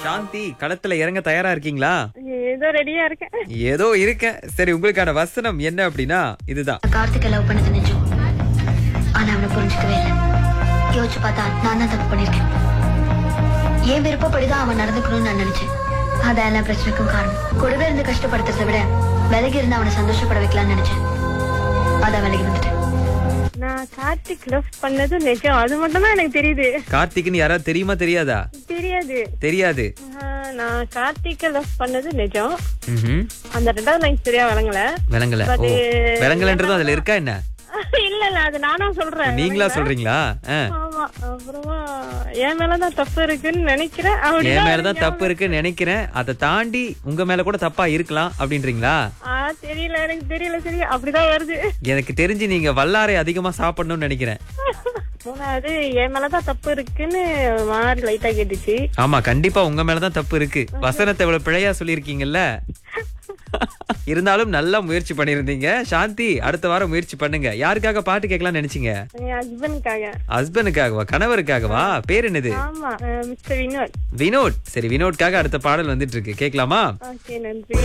சாந்தி களத்துல இறங்க தயாரா இருக்கீங்களா ஏதோ ரெடியா இருக்கேன் ஏதோ இருக்க சரி உங்களுக்கான வசனம் என்ன அப்படின்னா இதுதான் கார்த்திகை லவ் பண்ணது நிஜம் ஆனா அவனை புரிஞ்சுக்கவே இல்லை யோசிச்சு பார்த்தா நான் தான் தப்பு பண்ணிருக்கேன் என் விருப்பப்படிதான் அவன் நடந்துக்கணும்னு நான் நினைச்சேன் அதான் எல்லா பிரச்சனைக்கும் காரணம் கூடவே இருந்து கஷ்டப்படுத்துறதை விட விலகி இருந்து அவனை சந்தோஷப்பட வைக்கலாம்னு நினைச்சேன் அதான் விலகி வந்துட்டேன் நான் கார்த்திக் லவ் பண்ணது நிஜம் அது மட்டும் தான் எனக்கு தெரியுது கார்த்திக்னு யாராவது தெரியுமா தெரியாதா தெரியாது தெரியாது ஆஹ், நான் கார்த்திக்க லவ் பண்ணது நிஜம் ம்ஹும். அந்த ரெண்டாவது லைன் சரியா விளங்கல விளங்கல ஓ விளங்கலன்றதும் அதுல இருக்கா என்ன இல்ல இல்ல அது நானா சொல்றேன் நீங்களா சொல்றீங்களா ஆ. ஆமா அப்புறமா என் மேலதான் தப்பு இருக்குன்னு நினைக்கிறேன் என் அப்படிதான் மேலதான் தப்பு இருக்குன்னு நினைக்கிறேன் அதை தாண்டி உங்க மேல கூட தப்பா இருக்கலாம் அப்படின்றீங்களா ஆ தெரியல எனக்கு தெரியல சரி அப்படிதான் வருது எனக்கு தெரிஞ்சு நீங்க வல்லாரை அதிகமா சாப்பிடணும்னு நினைக்கிறேன் மூணாவது என் மேலதான் தப்பு இருக்குன்னு ஒரு மாதிரி லைட்டா கேட்டுச்சு ஆமா கண்டிப்பா உங்க மேலதான் தப்பு இருக்கு வசனத்தை இவ்வளவு பிழையா சொல்லியிருக்கீங்கல்ல இருந்தாலும் நல்லா முயற்சி பண்ணிருந்தீங்க சாந்தி அடுத்த வாரம் முயற்சி பண்ணுங்க யாருக்காக பாட்டு கேட்கலாம்னு நினைச்சீங்க என் ஹஸ்பண்டுக்காக ஹஸ்பண்டுக்காகவா கணவருக்காகவா பேர் என்னது ஆமா மிஸ்டர் வினோத் வினோட் சரி வினோட்காக அடுத்த பாடல் வந்துட்டு இருக்கு கேட்கலாமா ஓகே நன்றி